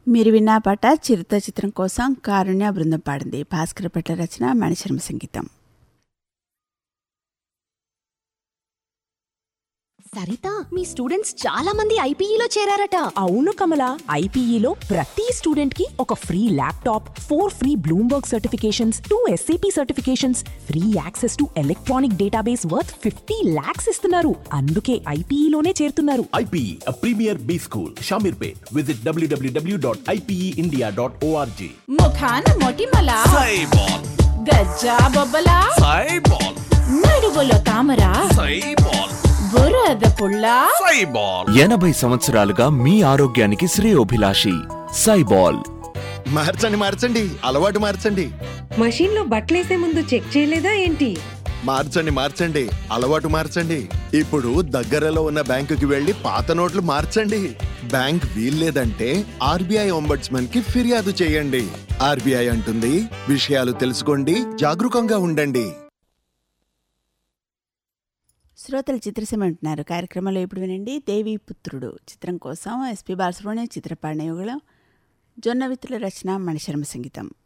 మీరు విన్న పాట చిరుత చిత్రం కోసం కారుణ్య బృందం పాడింది భాస్కర్ పట్ల రచన మణిశర్మ సంగీతం సరిత మీ స్టూడెంట్స్ చాలా మంది ఐపీఈలో చేరారట అవును కమల ఐపీఈలో ప్రతి స్టూడెంట్ కి ఒక free laptop for free Bloomberg certifications two SAP certifications free access to electronic database worth fifty lakhs ఇస్తున్నారు అందుకే ఐపీఈలోనే చేరుతున్నారు IPE, a premier B school, Shamirpet. Visit www.ipeindia.org. ముఖాన మొటిమల Cyborg, గజ్జా బొబ్బల Cyborg, నడువులో తామర Cyborg, బురద పుల్ల Cyborg. ఎనభై సంవత్సరాలుగా మీ ఆరోగ్యానికి శ్రేయోభిలాషి సైబాల్ మార్చండి మార్చండి అలవాటు మార్చండి మషీన్ లో బట్టలేసే ముందు చెక్ చేయలేదా ఏంటి మార్చండి మార్చండి అలవాటు మార్చండి ఇప్పుడు దగ్గరలో ఉన్న బ్యాంకుకి వెళ్లి పాత నోట్లు మార్చండి బ్యాంక్ వీల్లేదంటే ఆర్బీఐ ఒంబడ్స్మన్ కి ఫిర్యాదు చేయండి ఆర్బీఐ అంటుంది విషయాలు తెలుసుకోండి జాగరూకంగా ఉండండి శ్రోతలు చిత్రసీమ అంటున్నారు కార్యక్రమంలో ఇప్పుడు వినండి దేవి పుత్రుడు చిత్రం కోసం ఎస్పి బాలసుబ్రహ్మణ్యం చిత్రపాడిన యుగళం జొన్న విత్తుల రచన మణిశర్మ సంగీతం